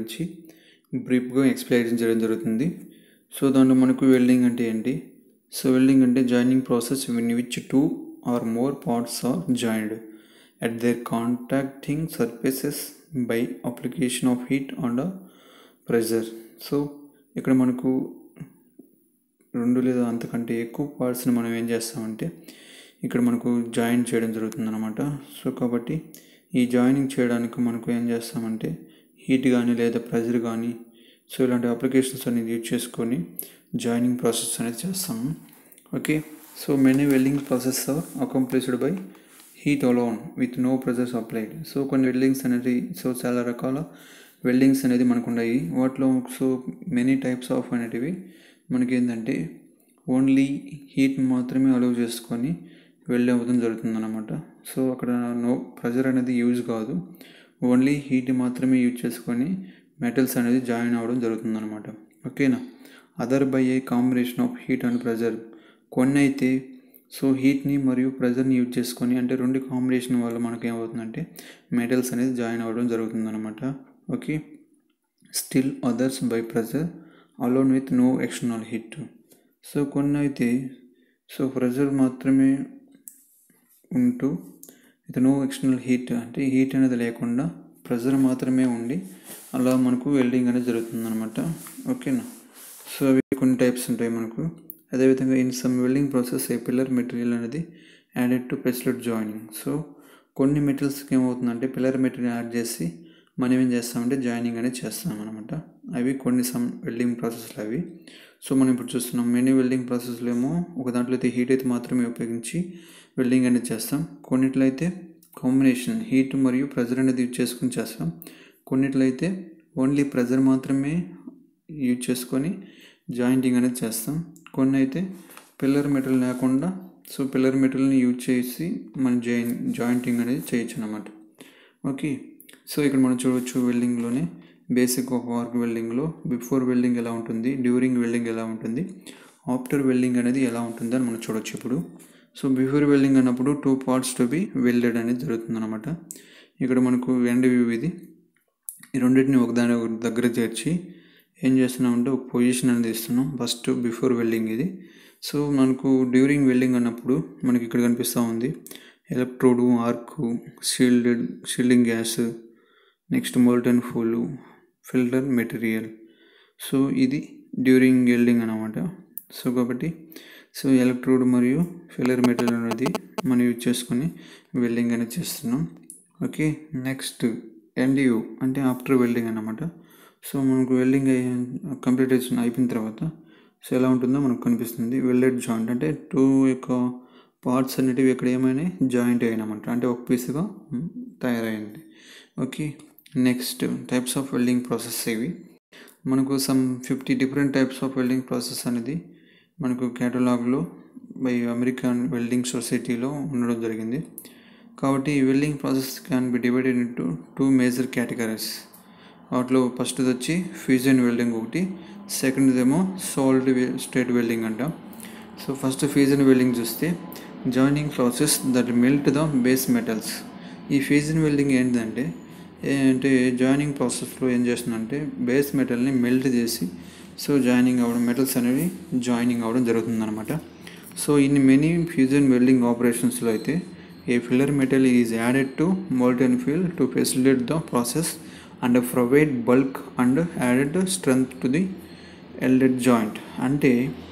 గురించి బ్రీఫ్గా ఎక్స్ప్లెయిన్ చేయడం జరుగుతుంది సో దాంట్లో మనకు వెల్డింగ్ అంటే ఏంటి సో వెల్డింగ్ అంటే joining process in which two or more parts are joined at their contacting surfaces by application of heat and pressure so ఇక్కడ మనకు రెండు లేదా అంతకంటే ఎక్కువ పార్ట్స్ని మనం ఏం చేస్తామంటే ఇక్కడ మనకు జాయిన్ చేయడం జరుగుతుంది అనమాట సో కాబట్టి ఈ జాయినింగ్ చేయడానికి మనకు ఏం చేస్తామంటే హీట్ కానీ లేదా ప్రెజర్ కానీ సో ఇలాంటి అప్లికేషన్స్ అనేది యూజ్ చేసుకొని జాయినింగ్ ప్రాసెస్ అనేది చేస్తాము okay so many welding process are accomplished by heat alone with no pressures applied so కొన్ని వెల్డింగ్స్ అనేది సో చాలా రకాల వెల్డింగ్స్ అనేది మనకు ఉన్నాయి వాటిలో సో మెనీ టైప్స్ ఆఫ్ అనేటివి మనకి ఏంటంటే ఓన్లీ హీట్ మాత్రమే అలౌ చేసుకొని వెళ్ళి అవ్వడం జరుగుతుంది అనమాట సో అక్కడ నో ప్రెజర్ అనేది యూజ్ కాదు ఓన్లీ హీట్ మాత్రమే యూజ్ చేసుకొని మెటల్స్ అనేది జాయిన్ అవ్వడం జరుగుతుంది అనమాట ఓకేనా other by a combination of heat and pressure కొన్ని అయితే సో హీట్ని మరియు ప్రెజర్ని యూజ్ చేసుకొని అంటే రెండు కాంబినేషన్ వల్ల మనకి ఏమవుతుందంటే మెటల్స్ అనేది జాయిన్ అవ్వడం జరుగుతుంది అనమాట okay still others by pressure alone with no external heat so కొన్ని అయితే సో ప్రెజర్ మాత్రమే ఉంటూ విత్ నో ఎక్స్టర్నల్ హీట్ అంటే హీట్ అనేది లేకుండా ప్రెజర్ మాత్రమే ఉండి అలా మనకు వెల్డింగ్ అనేది జరుగుతుంది అనమాట ఓకేనా సో అవి కొన్ని టైప్స్ ఉంటాయి మనకు అదేవిధంగా in some welding process a filler material అనేది added to facilitate joining so కొన్ని మెటీరియల్స్కి ఏమవుతుందంటే పిల్లర్ మెటీరియల్ యాడ్ చేసి మనం ఏం చేస్తామంటే జాయినింగ్ అనేది చేస్తాం అనమాట అవి కొన్ని సమ్ వెల్డింగ్ ప్రాసెస్లు అవి సో మనం ఇప్పుడు చూస్తున్నాం మెనీ వెల్డింగ్ ప్రాసెస్లో ఏమో ఒక దాంట్లో అయితే హీట్ అయితే మాత్రమే ఉపయోగించి వెల్డింగ్ అనేది చేస్తాం కొన్నిట్లో అయితే కాంబినేషన్ హీట్ మరియు ప్రెజర్ అనేది యూజ్ చేసుకుని చేస్తాం కొన్నిట్లో అయితే ఓన్లీ ప్రెజర్ మాత్రమే యూజ్ చేసుకొని జాయింటింగ్ అనేది చేస్తాం కొన్ని అయితే పిల్లర్ మెటీరియల్ లేకుండా సో పిల్లర్ మెటీరియల్ని యూజ్ చేసి మనం జాయిన్ జాయింటింగ్ అనేది చేయొచ్చు అనమాట ఓకే సో ఇక్కడ మనం చూడవచ్చు వెల్డింగ్లోనే బేసిక్ ఆఫ్ వర్క్ వెల్డింగ్లో బిఫోర్ వెల్డింగ్ ఎలా ఉంటుంది డ్యూరింగ్ వెల్డింగ్ ఎలా ఉంటుంది ఆఫ్టర్ వెల్డింగ్ అనేది ఎలా ఉంటుంది అని మనం చూడొచ్చు ఇప్పుడు సో బిఫోర్ వెల్డింగ్ అన్నప్పుడు two parts to be welded అనేది జరుగుతుంది అనమాట ఇక్కడ మనకు ఎండ్ వ్యూ ఇది ఈ రెండింటిని ఒకదాని దగ్గర చేర్చి ఏం చేస్తున్నామంటే ఒక పొజిషన్ అనేది ఇస్తున్నాం ఫస్ట్ బిఫోర్ వెల్డింగ్ ఇది సో మనకు డ్యూరింగ్ వెల్డింగ్ అన్నప్పుడు మనకి ఇక్కడ కనిపిస్తూ ఉంది electrode arc shielded shielding gas next molten pool filter material so ఇది డ్యూరింగ్ వెల్డింగ్ అనమాట సో కాబట్టి సో ఎలక్ట్రోడ్ మరియు ఫిల్లర్ మెటీరియల్ అనేది మనం యూజ్ చేసుకొని వెల్డింగ్ అనేది చేస్తున్నాం ఓకే నెక్స్ట్ ఎన్డియూ అంటే ఆఫ్టర్ వెల్డింగ్ అనమాట సో మనకు వెల్డింగ్ అయ్యి కంప్లీట్ అయిపోయిన తర్వాత సో ఎలా ఉంటుందో మనకు కనిపిస్తుంది వెల్డెడ్ జాయింట్ అంటే టూ యొక్క పార్ట్స్ అనేటివి ఇక్కడ ఏమైనా జాయింట్ అయినామంట అంటే ఒక పీస్గా తయారైంది okay next types of welding process ఇవి మనకు some fifty different types of welding process అనేది మనకు కేటలాగ్లో బై అమెరికన్ వెల్డింగ్ సొసైటీలో ఉండడం జరిగింది కాబట్టి ఈ welding process can be divided into two major categories వాటిలో ఫస్ట్ వచ్చి ఫ్యూజన్ వెల్డింగ్ ఒకటి సెకండ్ ఏమో సాల్ట్ స్టేట్ వెల్డింగ్ అంట సో ఫస్ట్ ఫ్యూజన్ వెల్డింగ్ చూస్తే joining process that melt the base metals ఈ ఫ్యూజన్ వెల్డింగ్ ఏంటంటే ఏంటంటే జాయినింగ్ ప్రాసెస్లో ఏం చేస్తుందంటే బేస్ మెటల్ని మెల్ట్ చేసి సో జాయినింగ్ అవ్వడం మెటల్స్ అనేవి జాయినింగ్ అవ్వడం జరుగుతుంది అనమాట so in many fusion welding ఆపరేషన్స్లో అయితే a filler metal is added to molten pool to facilitate the process and provide bulk and added strength to the welded joint అంటే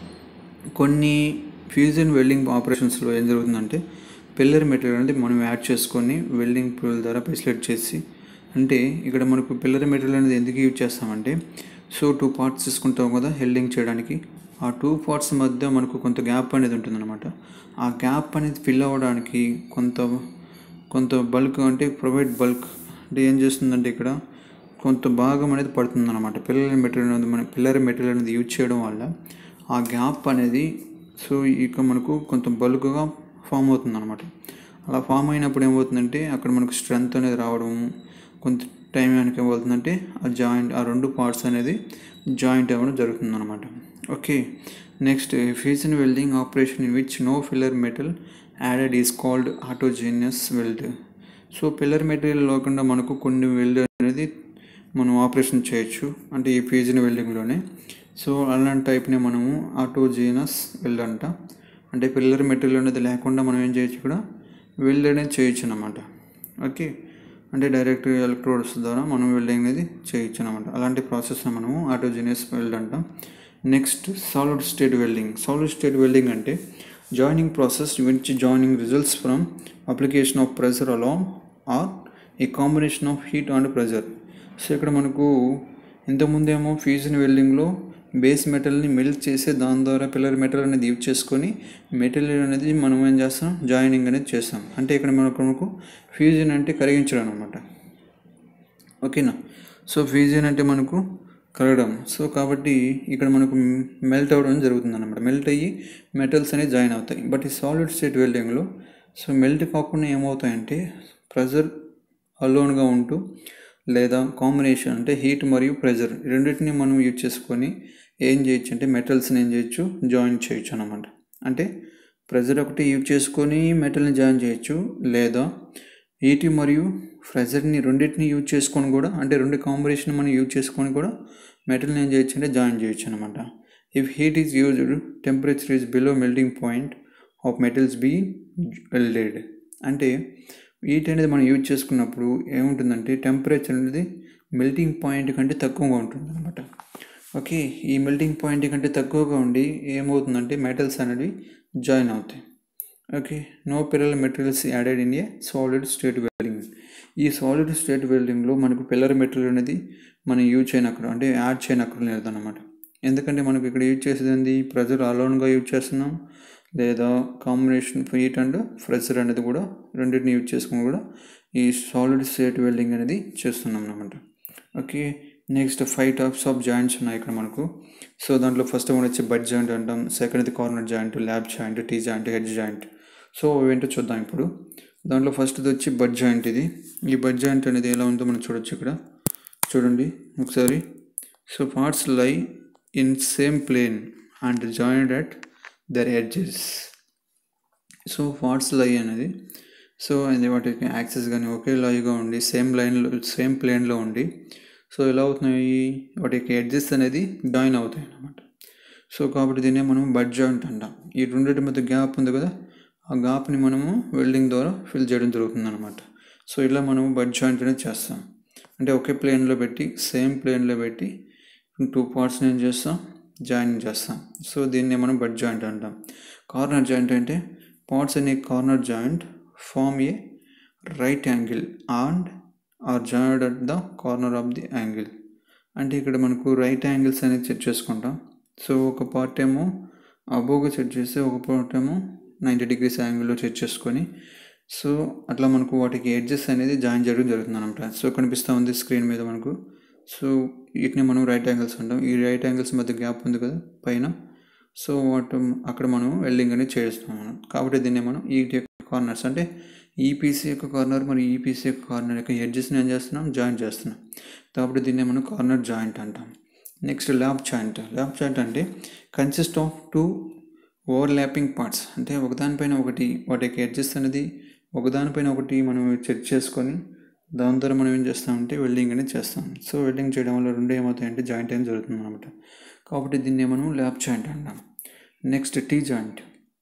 కొన్ని fusion welding ఆపరేషన్స్లో ఏం జరుగుతుందంటే పిల్లర్ మెటీరియల్ అనేది మనం add చేసుకొని welding pool ద్వారా ఫెసిలేట్ చేసి అంటే ఇక్కడ మనకు పిల్లర్ మెటీరియల్ అనేది ఎందుకు యూజ్ చేస్తామంటే సో టూ పార్ట్స్ తీసుకుంటాం కదా హెల్డింగ్ చేయడానికి ఆ టూ పార్ట్స్ మధ్య మనకు కొంత గ్యాప్ అనేది ఉంటుందన్నమాట ఆ గ్యాప్ అనేది ఫిల్ అవ్వడానికి కొంత కొంత బల్క్ అంటే ప్రొవైడ్ బల్క్ అంటే ఏం చేస్తుందంటే ఇక్కడ కొంత భాగం అనేది పడుతుంది అనమాట పిల్లల మెటీరియల్ అనేది మన పిల్లర్ మెటీరియల్ అనేది యూజ్ చేయడం వల్ల ఆ గ్యాప్ అనేది సో ఇక మనకు కొంత బల్క్గా ఫామ్ అవుతుంది అనమాట అలా ఫామ్ అయినప్పుడు ఏమవుతుందంటే అక్కడ మనకు స్ట్రెంగ్త్ అనేది రావడం కొంత టైం వెనక ఏమవుతుందంటే ఆ జాయింట్ ఆ రెండు పార్ట్స్ అనేది జాయింట్ అవ్వడం జరుగుతుంది అనమాట okay next fusion welding operation in which no filler metal added is called autogenous weld so filler material లేకుండా మనకు కొన్ని వెల్డ్ అనేది మనం ఆపరేషన్ చేయొచ్చు అంటే ఈ ఫీజుని వెల్డింగ్లోనే సో అలాంటి టైప్ని మనము ఆటోజీనస్ వెల్డ్ అంట అంటే పిల్లర్ మెటీరియల్ అనేది లేకుండా మనం ఏం చేయొచ్చు ఇక్కడ వెల్డ్ అనేది చేయొచ్చు అనమాట ఓకే అంటే డైరెక్ట్ ఎలక్ట్రోడ్స్ ద్వారా మనం వెల్డింగ్ అనేది చేయొచ్చు అనమాట అలాంటి ప్రాసెస్ని మనము ఆటోజీనియస్ వెల్డ్ అంటాం next solid state welding solid state welding అంటే joining process which joining results from application of pressure along or a combination of heat and pressure so ఇక్కడ మనకు ఇంతకుముందేమో ఫ్యూజన్ వెల్డింగ్లో బేస్ మెటల్ని మెల్ట్ చేసి దాని ద్వారా పిల్లర్ మెటల్ అనేది యూజ్ చేసుకొని మెటీరియల్ అనేది మనం ఏం చేస్తాం జాయినింగ్ అనేది చేస్తాం అంటే ఇక్కడ మనకు మనకు ఫ్యూజన్ అంటే కరిగించడం అనమాట ఓకేనా సో ఫ్యూజన్ అంటే మనకు కరగడం సో కాబట్టి ఇక్కడ మనకు మెల్ట్ అవ్వడం జరుగుతుంది అనమాట మెల్ట్ అయ్యి మెటల్స్ అనేవి జాయిన్ అవుతాయి బట్ ఈ సాలిడ్ స్టేట్ వెల్డింగ్లో సో మెల్ట్ కాకుండా ఏమవుతాయంటే ప్రెజర్ అలోన్గా ఉంటూ లేదా కాంబినేషన్ అంటే హీట్ మరియు ప్రెజర్ రెండింటిని మనం యూజ్ చేసుకొని ఏం చేయొచ్చు అంటే మెటల్స్ని ఏం చేయొచ్చు జాయిన్ చేయొచ్చు అనమాట అంటే ప్రెజర్ ఒకటి యూజ్ చేసుకొని మెటల్ని జాయిన్ చేయొచ్చు లేదా హీట్ మరియు ప్రెజర్ని రెండింటిని యూజ్ చేసుకొని కూడా అంటే రెండు కాంబినేషన్ మనం యూజ్ చేసుకొని కూడా మెటల్ని ఏం చేయొచ్చు అంటే జాయిన్ చేయొచ్చు అనమాట if heat is used temperature is below melting point of metals be welded అంటే హీట్ అనేది మనం యూజ్ చేసుకున్నప్పుడు ఏముంటుందంటే టెంపరేచర్ అనేది మెల్టింగ్ పాయింట్ కంటే తక్కువగా ఉంటుంది అనమాట ఓకే ఈ మెల్టింగ్ పాయింట్ కంటే తక్కువగా ఉండి ఏమవుతుందంటే మెటల్స్ అనేవి జాయిన్ అవుతాయి okay no filler materials added in a solid state welding ఈ సాలిడ్ స్టేట్ వెల్డింగ్లో మనకు పిల్లర్ మెటీరియల్ అనేది మనం యూజ్ చేయనక్కడ అంటే యాడ్ చేయనక్కడ లేదన్నమాట ఎందుకంటే మనకు ఇక్కడ యూజ్ చేసేది ఏంది ప్రెజర్ అలోన్గా యూజ్ చేస్తున్నాం లేదా కాంబినేషన్ హీట్ అండ్ ప్రెషర్ అనేది కూడా రెండింటిని యూజ్ చేసుకుని కూడా ఈ సాలిడ్ స్టేట్ వెల్డింగ్ అనేది చేస్తున్నాం అనమాట okay next five types of joints ఉన్నాయి ఇక్కడ మనకు సో దాంట్లో ఫస్ట్ వన్ వచ్చి బడ్ జాయింట్ అంటాం సెకండ్ ఇది corner joint lap joint T joint edge joint so ఏంటో చూద్దాం ఇప్పుడు దాంట్లో ఫస్ట్ది వచ్చి బడ్ జాయింట్ ఇది ఈ బడ్ జాయింట్ అనేది ఎలా ఉందో మనం చూడొచ్చు ఇక్కడ చూడండి ఒకసారి so parts lie in same plane and joint at their edges so parts lie అనేది సో అది వాటికి యాక్సెస్ కానీ ఒకే లైవ్గా ఉండి సేమ్ లైన్లో సేమ్ ప్లేన్లో ఉండి సో ఎలా అవుతున్నాయి వాటికి ఎడ్జెస్ అనేది జాయిన్ అవుతాయి అన్నమాట సో కాబట్టి దీన్నే మనం బడ్ జాయింట్ అంటాం ఈ రెండింటి మధ్య గ్యాప్ ఉంది కదా ఆ గ్యాప్ని మనము వెల్డింగ్ ద్వారా ఫిల్ చేయడం జరుగుతుంది అనమాట సో ఇలా మనము బడ్ జాయింట్ అనేది చేస్తాం అంటే ఒకే ప్లేన్లో పెట్టి సేమ్ ప్లేన్లో పెట్టి టూ పార్ట్స్ని ఏం చేస్తాం జాయిన్ చేస్తాం సో దీన్ని మనం బడ్ జాయింట్ అంటాం కార్నర్ జాయింట్ అంటే పార్ట్స్ అనే corner joint form a right angle and are joined at the corner of the angle అంటే ఇక్కడ మనకు రైట్ యాంగిల్స్ అనేది సెట్ చేసుకుంటాం సో ఒక పార్ట్ ఏమో అబోగా సెట్ చేస్తే ఒక పార్ట్ ఏమో నైంటీ డిగ్రీస్ యాంగిల్లో సెట్ చేసుకొని సో అట్లా మనకు వాటికి ఎడ్జెస్ అనేది జాయిన్ చేయడం జరుగుతుంది అనమాట సో కనిపిస్తూ ఉంది స్క్రీన్ మీద మనకు సో వీటిని మనం రైట్ యాంగిల్స్ అంటాం ఈ రైట్ యాంగిల్స్ మధ్య గ్యాప్ ఉంది కదా పైన సో వాటి అక్కడ మనం వెల్డింగ్ అనేది చేస్తాం మనం కాబట్టి దీన్ని మనం ఈ కార్నర్స్ అంటే ఈపీసీ యొక్క కార్నర్ మరియు ఈపీసీ యొక్క కార్నర్ యొక్క ఎడ్జెస్ని ఏం చేస్తున్నాం జాయింట్ చేస్తున్నాం కాబట్టి దీన్ని మనం కార్నర్ జాయింట్ అంటాం next lap joint lap joint అంటే consist of two overlapping parts అంటే ఒకదానిపైన ఒకటి వాటికి ఎడ్జెస్ అనేది ఒకదానిపైన ఒకటి మనం చెక్ చేసుకొని దాని ద్వారా మనం ఏం చేస్తామంటే వెల్డింగ్ అనేది చేస్తాం సో వెల్డింగ్ చేయడం వల్ల రెండు ఏమవుతాయంటే జాయింట్ అనేది జరుగుతుంది అనమాట కాబట్టి దీన్ని మనం ల్యాబ్ జాయింట్ అంటాం next T joint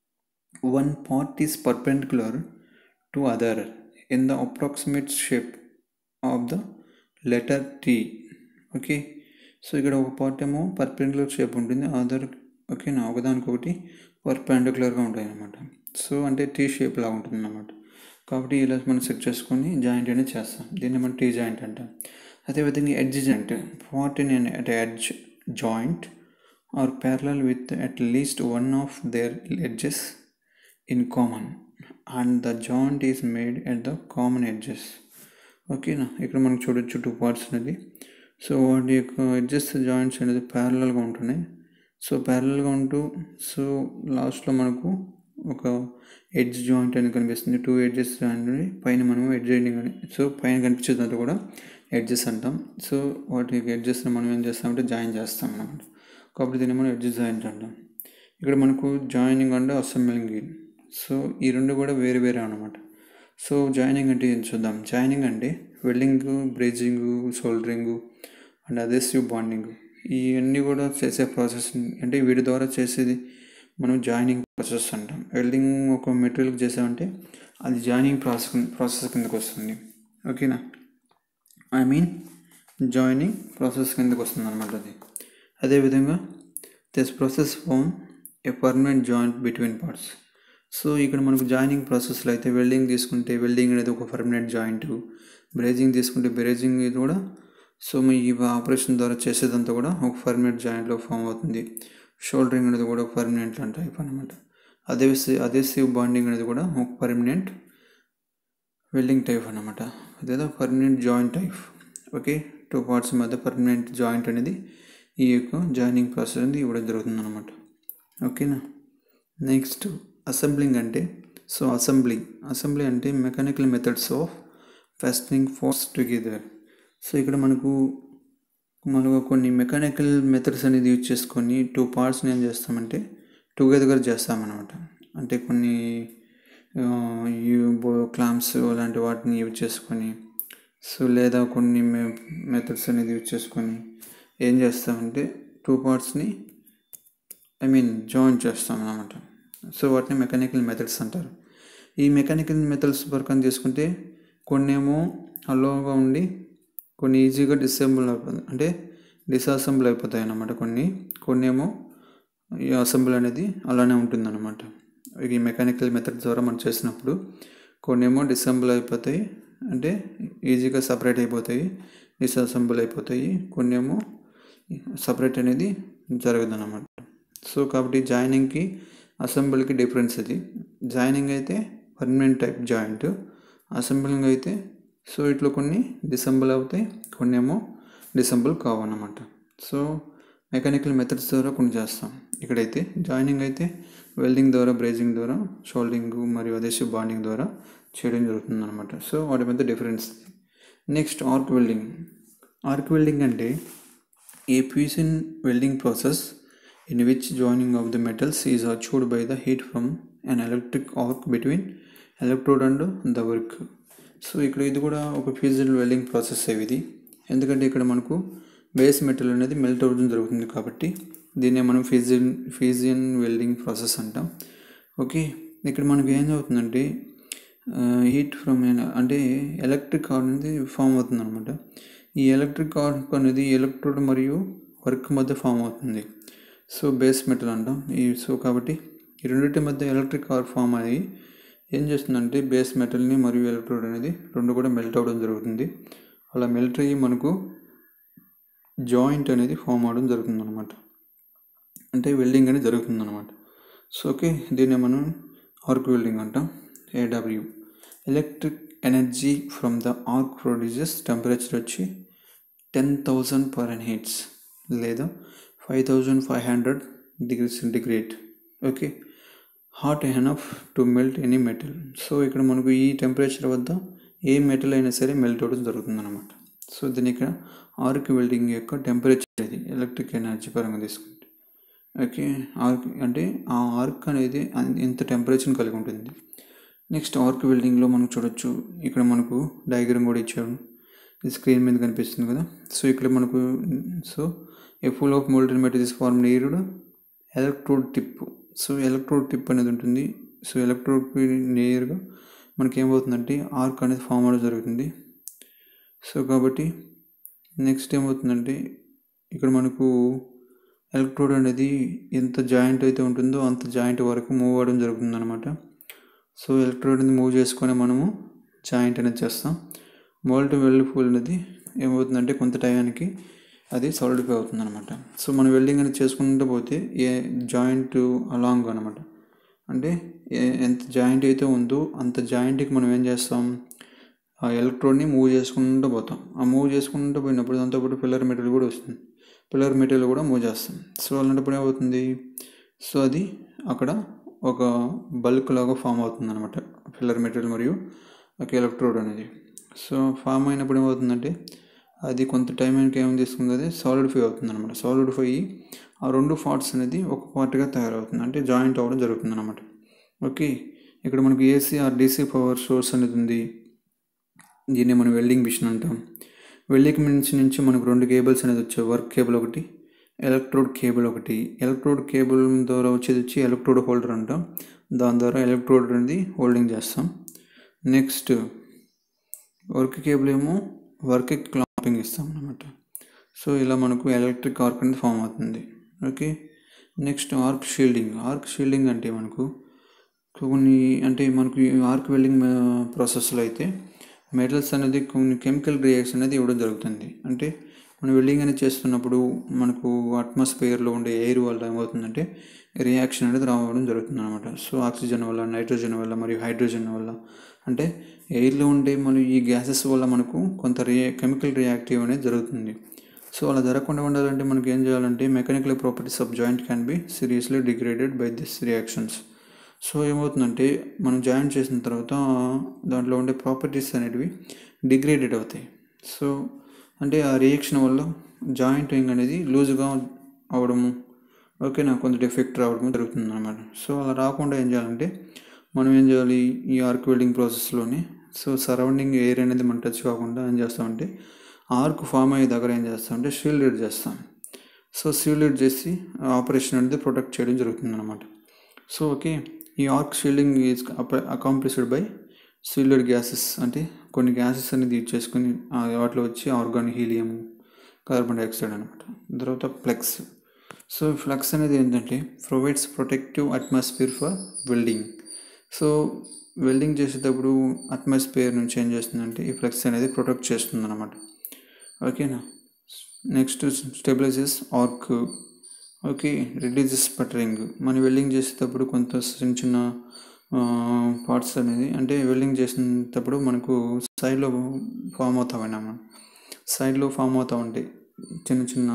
one part is perpendicular to other in the approximate shape of the letter T okay so ఇక్కడ ఒక పార్ట్ ఏమో పర్పెండిక్యులర్ షేప్ ఉంటుంది అదర్ ఓకేనా ఒకదానికొకటి పర్పెండిక్యులర్గా ఉంటాయి అన్నమాట సో అంటే టీ షేప్ లాగా ఉంటుంది అన్నమాట కాబట్టి ఇలా మనం సెట్ చేసుకొని జాయింట్ అనేది చేస్తాం దీన్ని మనం టీ జాయింట్ అంటాం అదేవిధంగా edge joint part in at edge joint are parallel with at least one of their edges in common and the joint is made at the common edges ఓకేనా ఇక్కడ మనం చూడొచ్చు టూ పార్ట్స్ అనేది so వాటి యొక్క edges joints అనేది ప్యారలల్గా ఉంటున్నాయి సో ప్యారలల్గా ఉంటూ సో లాస్ట్లో మనకు ఒక ఎడ్జ్ జాయింట్ అని కనిపిస్తుంది టూ ఎడ్జెస్ అనేది పైన మనం ఎడ్జ్ ఎండింగ్ అని సో పైన కనిపించేదంతా కూడా ఎడ్జెస్ అంటాం సో వాటి ఎడ్జెస్ని మనం ఏం చేస్తామంటే జాయిన్ చేస్తాం అన్నమాట కాబట్టి దీన్ని మనం ఎడ్జెస్ జాయింట్ అంటాం ఇక్కడ మనకు జాయినింగ్ అంటే అసెంబ్లింగ్ సో ఈ రెండు కూడా వేరు వేరే అనమాట సో జాయినింగ్ అంటే ఏం చూద్దాం జాయినింగ్ అంటే welding brazing soldering and adhesive bonding ఇవన్నీ కూడా చేసే ప్రాసెస్ అంటే వీటి ద్వారా చేసేది మనం జాయినింగ్ ప్రాసెస్ అంటాం వెల్డింగ్ ఒక మెటీరియల్ చేసామంటే అది జాయినింగ్ ప్రాసెస్ ప్రాసెస్ కిందకు వస్తుంది ఓకేనా ఐ మీన్ జాయినింగ్ ప్రాసెస్ కిందకు వస్తుంది అనమాట అది అదేవిధంగా this process form a permanent joint between parts so ఇక్కడ మనకు జాయినింగ్ ప్రాసెస్లో అయితే వెల్డింగ్ తీసుకుంటే వెల్డింగ్ అనేది ఒక పర్మనెంట్ జాయింట్ బ్రేజింగ్ తీసుకుంటే బ్రేజింగ్ ఇది కూడా సో మీ ఈ ఆపరేషన్ ద్వారా చేసేదంతా కూడా ఒక పర్మనెంట్ జాయింట్లో ఫామ్ అవుతుంది షోల్డరింగ్ అనేది కూడా పర్మనెంట్ లాంటి టైప్ అనమాట అదే అదేసివ్ బాండింగ్ అనేది కూడా ఒక పర్మనెంట్ వెల్డింగ్ టైప్ అనమాట అదేదో permanent joint type okay two parts మధ్య పర్మనెంట్ జాయింట్ అనేది ఈ యొక్క జాయినింగ్ ప్రాసెస్ అనేది ఇవ్వడం జరుగుతుంది అనమాట ఓకేనా నెక్స్ట్ అసెంబ్లింగ్ అంటే సో అసెంబ్లింగ్ అసెంబ్లీ అంటే mechanical methods of fastening force together so ఇక్కడ మనకు మనకు కొన్ని మెకానికల్ మెథడ్స్ అనేది యూజ్ చేసుకొని టూ పార్ట్స్ని ఏం చేస్తామంటే టుగెదర్ చేస్తామన్నమాట అంటే కొన్ని క్లాంప్స్ అలాంటి వాటిని యూజ్ చేసుకొని సో లేదా కొన్ని మెథడ్స్ అనేది యూజ్ చేసుకొని ఏం చేస్తామంటే టూ పార్ట్స్ని ఐ మీన్ జాయిన్ చేస్తాం అన్నమాట సో వాటిని మెకానికల్ మెథడ్స్ అంటారు ఈ మెకానికల్ మెథడ్స్ ప్రకారం తీసుకుంటే కొన్ని ఏమో అలోగా ఉండి కొన్ని ఈజీగా డిసెంబుల్ అయిపోతుంది అంటే డిసఅసెంబుల్ అయిపోతాయి అన్నమాట కొన్ని కొన్ని ఏమో ఈ అసెంబుల్ అనేది అలానే ఉంటుందన్నమాట ఈ మెకానికల్ మెథడ్ ద్వారా మనం చేసినప్పుడు కొన్ని ఏమో డిసెంబుల్ అయిపోతాయి అంటే ఈజీగా సపరేట్ అయిపోతాయి డిసఅసెంబుల్ అయిపోతాయి కొన్ని ఏమో సపరేట్ అనేది జరగదు అన్నమాట సో కాబట్టి జాయినింగ్కి అసెంబుల్కి డిఫరెన్స్ ఇది జాయినింగ్ అయితే పర్మనెంట్ టైప్ జాయింట్ అసెంబ్లింగ్ అయితే సో ఇట్లా కొన్ని డిసెంబుల్ అవుతాయి కొన్ని ఏమో డిసెంబుల్ కావన్నమాట సో మెకానికల్ మెథడ్స్ ద్వారా కొన్ని చేస్తాం ఇక్కడైతే జాయినింగ్ అయితే వెల్డింగ్ ద్వారా బ్రేజింగ్ ద్వారా షోల్డింగ్ మరియు అదేసివ్ బాండింగ్ ద్వారా చేయడం జరుగుతుంది అనమాట సో వాటి మధ్య difference next arc welding arc welding అంటే a fusion welding process in which joining of the metals is achieved by the heat from an electric arc between electrode and the work so ఇక్కడ ఇది కూడా ఒక fusion welding process ఇది ఎందుకంటే ఇక్కడ మనకు base metal అనేది మెల్ట్ అవ్వడం జరుగుతుంది కాబట్టి దీన్నే మనం ఫిజియన్ ఫిజియన్ వెల్డింగ్ ప్రాసెస్ అంటాం ఓకే ఇక్కడ మనకు ఏం అవుతుందంటే హీట్ ఫ్రమ్ అంటే ఎలక్ట్రిక్ ఆర్క్ అనేది ఫామ్ అవుతుంది అనమాట ఈ ఎలక్ట్రిక్ ఆర్క్ అనేది ఎలక్ట్రోడ్ మరియు వర్క్ మధ్య ఫామ్ అవుతుంది సో బేస్ మెటల్ అంటాం ఈ సో కాబట్టి ఈ రెండింటి మధ్య ఎలక్ట్రిక్ ఆర్క్ ఫామ్ అయ్యి ఏం చేస్తుందంటే బేస్ మెటల్ని మరియు ఎలక్ట్రోడ్ అనేది రెండు కూడా మెల్ట్ అవ్వడం జరుగుతుంది అలా మెల్ట్ అయ్యి మనకు జాయింట్ అనేది ఫామ్ అవడం జరుగుతుంది అనమాట అంటే వెల్డింగ్ అనేది జరుగుతుంది అనమాట సో ఓకే దీన్ని మనం ఆర్క్ వెల్డింగ్ అంటాం AW electric energy from the arc produces temperature వచ్చి ten thousand per and heats లేదా five thousand five hundred degree centigrade okay hot enough to melt any metal so ఇక్కడ మనకు ఈ temperature వద్ద ఏ metal అయినా సరే melt అవ్వడం జరుగుతుంది అనమాట సో దీని ఇక్కడ ఆర్క్ వెల్డింగ్ యొక్క టెంపరేచర్ ఇది ఎలక్ట్రిక్ ఎనర్జీ పరంగా తీసుకుంటే ఓకే ఆర్క్ అంటే ఆ ఆర్క్ అనేది ఇంత టెంపరేచర్ని కలిగి ఉంటుంది నెక్స్ట్ ఆర్క్ వెల్డింగ్లో మనం చూడొచ్చు ఇక్కడ మనకు డయాగ్రామ్ కూడా ఇచ్చాడు ఇది స్క్రీన్ మీద కనిపిస్తుంది కదా సో ఇక్కడ మనకు so a pool of molten material is form నీరుడు electrode tip so electrode tip అనేది ఉంటుంది సో ఎలక్ట్రోడ్ నేరుగా మనకి ఏమవుతుందంటే ఆర్క్ అనేది ఫామ్ అవడం జరుగుతుంది సో కాబట్టి నెక్స్ట్ ఏమవుతుందంటే ఇక్కడ మనకు ఎలక్ట్రోడ్ అనేది ఎంత జాయింట్ అయితే ఉంటుందో అంత జాయింట్ వరకు మూవ్ అవ్వడం జరుగుతుంది అనమాట సో ఎలక్ట్రోడ్ అనేది మూవ్ చేసుకొని మనము జాయింట్ అనేది చేస్తాం మోల్ట్ వెల్డ్ ఫూల్ అనేది ఏమవుతుందంటే కొంత టయానికి అది సాలిడిఫై అవుతుంది అనమాట సో మనం వెల్డింగ్ అనేది చేసుకుంటూ పోతే ఏ జాయింట్ అలాంగ్ అనమాట అంటే ఎంత జాయింట్ అయితే ఉందో అంత జాయింట్కి మనం ఏం చేస్తాం ఆ ఎలక్ట్రోడ్ని మూవ్ చేసుకుంటూ పోతాం ఆ మూవ్ చేసుకుంటూ పోయినప్పుడు దాంతోపాటు పిల్లర్ మెటీరియల్ కూడా వస్తుంది పిల్లర్ మెటీరియల్ కూడా మూవ్ చేస్తాం సో అలాంటప్పుడు ఏమవుతుంది సో అది అక్కడ ఒక బల్క్ లాగా ఫామ్ అవుతుంది అనమాట పిల్లర్ మెటీరియల్ మరియు ఒక ఎలక్ట్రోడ్ అనేది సో ఫామ్ అయినప్పుడు ఏమవుతుందంటే అది కొంత టైం అయినకి ఏం తీసుకుంది అది సాలిడిఫై అవుతుంది అనమాట సాలిడిఫై అయ్యి ఆ రెండు పార్ట్స్ అనేది ఒక పార్ట్గా తయారవుతుంది అంటే జాయింట్ అవ్వడం జరుగుతుంది అనమాట ఓకే ఇక్కడ మనకు AC or DC power source అనేది ఉంది దీన్ని మనం వెల్డింగ్ మిషన్ అంటాం వెల్డింగ్ మిషన్ నుంచి మనకు రెండు కేబుల్స్ అనేది వచ్చాయి వర్క్ కేబుల్ ఒకటి ఎలక్ట్రోడ్ కేబుల్ ఒకటి ఎలక్ట్రోడ్ కేబుల్ ద్వారా వచ్చేది వచ్చి ఎలక్ట్రోడ్ హోల్డర్ అంటాం దాని ద్వారా ఎలక్ట్రోడ్ అనేది హోల్డింగ్ చేస్తాం నెక్స్ట్ వర్క్ కేబుల్ ఏమో వర్క్ క్లాంపింగ్ ఇస్తాం అనమాట సో ఇలా మనకు ఎలక్ట్రిక్ ఆర్క్ అనేది ఫామ్ అవుతుంది okay next arc shielding arc shielding అంటే మనకు కొన్ని అంటే మనకు ఈ ఆర్క్ వెల్డింగ్ ప్రాసెస్లో అయితే మెటల్స్ అనేది కొన్ని కెమికల్ రియాక్షన్ అనేది ఇవ్వడం జరుగుతుంది అంటే మనం వెల్డింగ్ అనేది చేస్తున్నప్పుడు మనకు అట్మాస్ఫియర్లో ఉండే ఎయిర్ వల్ల ఏమవుతుందంటే రియాక్షన్ అనేది రావడం జరుగుతుంది అనమాట సో ఆక్సిజన్ వల్ల నైట్రోజన్ వల్ల మరియు హైడ్రోజన్ వల్ల అంటే ఎయిర్లో ఉండే మన ఈ గ్యాసెస్ వల్ల మనకు కొంత రియా కెమికల్ రియాక్టివ్ అనేది జరుగుతుంది సో అలా జరగకుండా ఉండాలంటే మనకి ఏం చేయాలంటే mechanical properties of joint can be seriously degraded by this reactions so ఏమవుతుందంటే మనం జాయింట్ చేసిన తర్వాత దాంట్లో ఉండే ప్రాపర్టీస్ అనేటివి డిగ్రేడెడ్ అవుతాయి సో అంటే ఆ రియాక్షన్ వల్ల జాయింటింగ్ అనేది లూజ్గా అవడము ఓకేనా కొంత డిఫెక్ట్ రావడం జరుగుతుంది అనమాట సో అలా రాకుండా ఏం చేయాలంటే మనం ఏం చేయాలి ఈ ఆర్క్ వెల్డింగ్ ప్రాసెస్లోనే సో సరౌండింగ్ ఎయిర్ అనేది మనం టచ్ కాకుండా ఏం చేస్తామంటే ఆర్క్ ఫామ్ అయ్యే దగ్గర ఏం చేస్తామంటే షీల్డెడ్ చేస్తాం సో షీల్డెడ్ చేసి ఆపరేషన్ అనేది ప్రొటెక్ట్ చేయడం జరుగుతుంది అనమాట సో ఓకే ఈ arc shielding is accomplished by shielded gases అంటే కొన్ని గ్యాసెస్ అనేది యూజ్ చేసుకుని వాటిలో వచ్చి ఆర్గాన్ హీలియం కార్బన్ డైఆక్సైడ్ అనమాట తర్వాత ఫ్లెక్స్ సో ఫ్లక్స్ అనేది ఏంటంటే provides protective atmosphere for welding so welding చేసేటప్పుడు అట్మాస్ఫియర్ నుంచి ఏం చేస్తుందంటే ఈ ఫ్లక్స్ అనేది ప్రొటెక్ట్ చేస్తుంది అనమాట ఓకేనా next stabilises arc okay reduces spattering మనం వెల్డింగ్ చేసేటప్పుడు కొంత చిన్న చిన్న పార్ట్స్ అనేది అంటే వెల్డింగ్ చేసేటప్పుడు మనకు సైడ్లో ఫామ్ అవుతా ఉన్నాం సైడ్లో ఫామ్ అవుతూ ఉంటాయి చిన్న చిన్న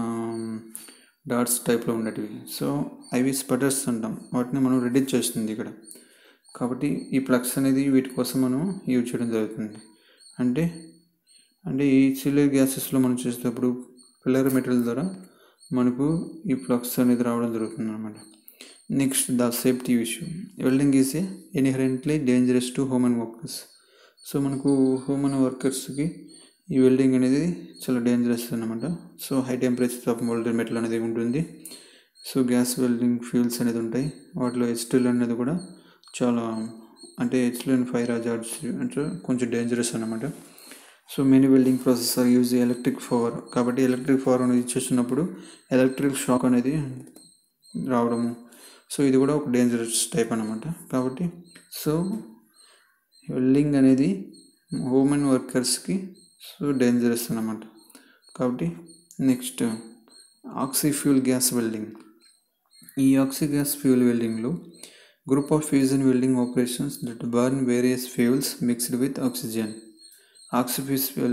డాట్స్ టైప్లో ఉండేటివి సో అవి స్పటర్స్ అంటాం వాటిని మనం రెడ్యూస్ చేస్తుంది ఇక్కడ కాబట్టి ఈ ప్లగ్స్ అనేది వీటి కోసం మనం యూజ్ చేయడం జరుగుతుంది అంటే అంటే ఈ సిలిర్ గ్యాసెస్లో మనం చేసేటప్పుడు పిల్లర్ మెటీరియల్ ద్వారా మనకు ఈ ప్లగ్స్ అనేది రావడం జరుగుతుంది అనమాట next the safety issue welding is a inherently dangerous to human workers so మనకు హ్యూమన్ వర్కర్స్కి ఈ వెల్డింగ్ అనేది చాలా డేంజరస్ అనమాట so high temperature of moulded metal అనేది ఉంటుంది సో గ్యాస్ వెల్డింగ్ ఫ్యూల్స్ అనేది ఉంటాయి వాటిలో హెచ్టిల్ అనేది కూడా చాలా అంటే హెచ్టిల్ అండ్ ఫైర్ హజార్డ్స్ అంటే కొంచెం డేంజరస్ అనమాట so many welding process are use electric power కాబట్టి ఎలక్ట్రిక్ పవర్ అనేది చేస్తున్నప్పుడు ఎలక్ట్రిక్ షాక్ అనేది రావడము సో ఇది కూడా ఒక డేంజరస్ టైప్ అనమాట కాబట్టి సో వెల్డింగ్ అనేది హ్యూమన్ వర్కర్స్కి సో డేంజరస్ అనమాట కాబట్టి నెక్స్ట్ ఆక్సిఫ్యూల్ గ్యాస్ వెల్డింగ్ ఈ ఆక్సి గ్యాస్ ఫ్యూల్ వెల్డింగ్లో group of fusion welding operations that burn various fuels mixed with oxygen Oxyfuel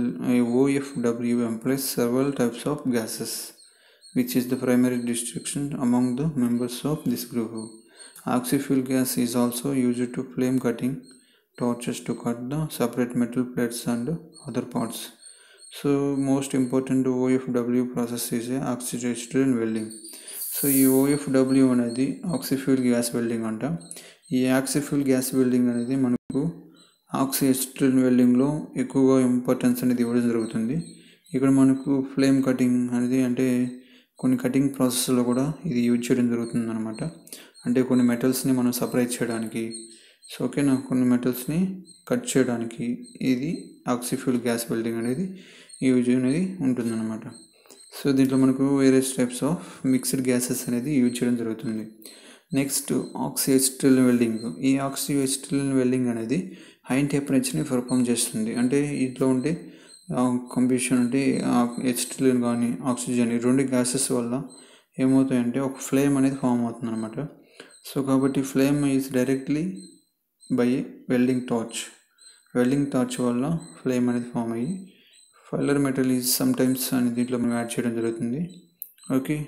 OFW employs several types of gases, which is the primary distinction among the members of this group. Oxyfuel gas is also used to flame cutting torches to cut the separate metal plates and other parts. So most important OFW process is a oxidation welding. So ఈ OFW అనేది oxy-fuel gas welding అంట ఈ oxy-fuel gas welding అనేది మనకు ఆక్సిస్టల్ వెల్డింగ్లో ఎక్కువగా importance అనేది ఇవ్వడం జరుగుతుంది ఇక్కడ మనకు ఫ్లేమ్ కటింగ్ అనేది అంటే కొన్ని కటింగ్ ప్రాసెస్లో కూడా ఇది యూజ్ చేయడం జరుగుతుంది అనమాట అంటే కొన్ని మెటల్స్ని మనం సపరేట్ చేయడానికి సో ఓకేనా కొన్ని మెటల్స్ని కట్ చేయడానికి ఇది ఆక్సిఫ్యూల్ గ్యాస్ వెల్డింగ్ అనేది యూజ్ అనేది ఉంటుందన్నమాట సో దీంట్లో మనకు వేరే టైప్స్ ఆఫ్ మిక్స్డ్ గ్యాసెస్ అనేది యూజ్ చేయడం జరుగుతుంది నెక్స్ట్ ఆక్సిఎస్టిల్ వెల్డింగ్ ఈ ఆక్సిఎస్టిల్ వెల్డింగ్ అనేది హై టెంపరేచర్ని పర్ఫామ్ చేస్తుంది అంటే ఇంట్లో ఉండే కంబిషన్ అంటే హెచ్టిల్ కానీ ఆక్సిజన్ ఈ రెండు గ్యాసెస్ వల్ల ఏమవుతాయంటే ఒక ఫ్లేమ్ అనేది ఫామ్ అవుతుంది అనమాట సో కాబట్టి flame is directly by welding torch welding torch వల్ల ఫ్లేమ్ అనేది ఫామ్ అయ్యి filler metal is sometimes అని దీంట్లో మనం యాడ్ చేయడం జరుగుతుంది ఓకే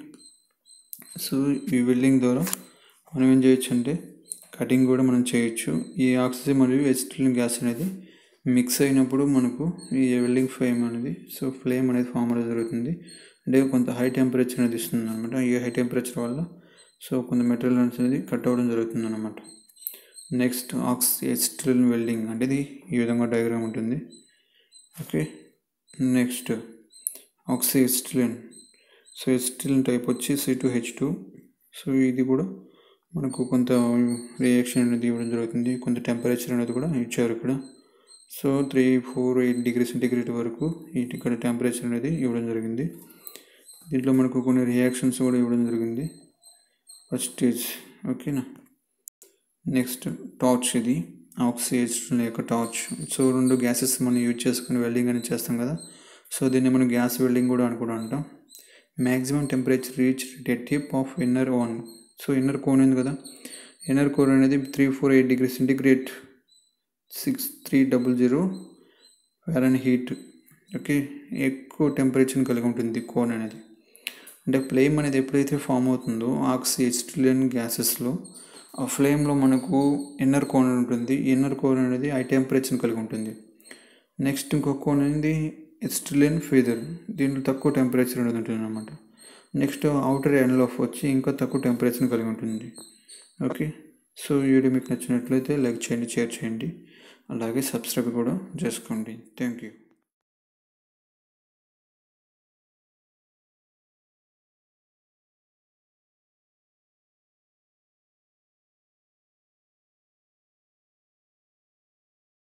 సో ఈ వెల్డింగ్ ద్వారా మనం ఏం చేయొచ్చు అంటే కటింగ్ కూడా మనం చేయొచ్చు ఈ ఆక్సిజన్ మరియు ఎస్టిలిన్ గ్యాస్ అనేది మిక్స్ అయినప్పుడు మనకు ఈ వెల్డింగ్ ఫ్లేమ్ అనేది సో ఫ్లేమ్ అనేది ఫామ్ అనేది జరుగుతుంది అంటే కొంత హై టెంపరేచర్ అనేది ఇస్తుంది అనమాట ఈ హై టెంపరేచర్ వల్ల సో కొంత మెటీరియల్ అనేది కట్ అవ్వడం జరుగుతుంది అనమాట నెక్స్ట్ ఆక్స్ ఎస్టిలిన్ వెల్డింగ్ అంటే ఇది ఈ విధంగా డయాగ్రామ్ ఉంటుంది okay next oxy acetylene so acetylene type వచ్చి C two H two so ఇది కూడా మనకు కొంత రియాక్షన్ అనేది ఇవ్వడం జరుగుతుంది కొంత టెంపరేచర్ అనేది కూడా ఇచ్చారు ఇక్కడ so three four eight degree centigrade వరకు ఇటు ఇక్కడ టెంపరేచర్ అనేది ఇవ్వడం జరిగింది దీంట్లో మనకు కొన్ని రియాక్షన్స్ కూడా ఇవ్వడం జరిగింది ఫస్ట్ స్టేజ్ ఓకేనా నెక్స్ట్ టార్చ్ ఇది ఆక్సిజన్ యొక్క టార్చ్ సో రెండు గ్యాసెస్ మనం యూజ్ చేసుకుని వెల్డింగ్ అనేది చేస్తాం కదా సో దీన్ని మనం గ్యాస్ వెల్డింగ్ కూడా అనుకుంటూ అంటాం maximum temperature reach at tip of inner one so inner cone ఉంది కదా ఇన్నర్ కోర్ అనేది three four eight degree centigrade six three double zero Fahrenheit okay ఎక్కువ టెంపరేచర్ని కలిగి ఉంటుంది కోన్ అనేది అంటే ఫ్లేమ్ అనేది ఎప్పుడైతే ఫామ్ అవుతుందో ఆక్సి ఎస్టిలియన్ గ్యాసెస్లో ఆ ఫ్లేమ్లో మనకు ఇన్నర్ కోన్ ఉంటుంది ఇన్నర్ కోన్ అనేది హై టెంపరేచర్ని కలిగి ఉంటుంది నెక్స్ట్ ఇంకొక కోన్ అనేది ఎస్టిలియన్ ఫీదర్ దీంట్లో తక్కువ టెంపరేచర్ అనేది ఉంటుంది అనమాట నెక్స్ట్ అవుటర్ ఎండ్ ఆఫ్ వచ్చి ఇంకా తక్కువ టెంపరేచర్ని కలిగి ఉంటుంది ఓకే సో ఈ వీడియో మీకు నచ్చినట్లయితే లైక్ చేయండి షేర్ చేయండి అలాగే సబ్స్క్రైబ్ కూడా చేసుకోండి థ్యాంక్ యూ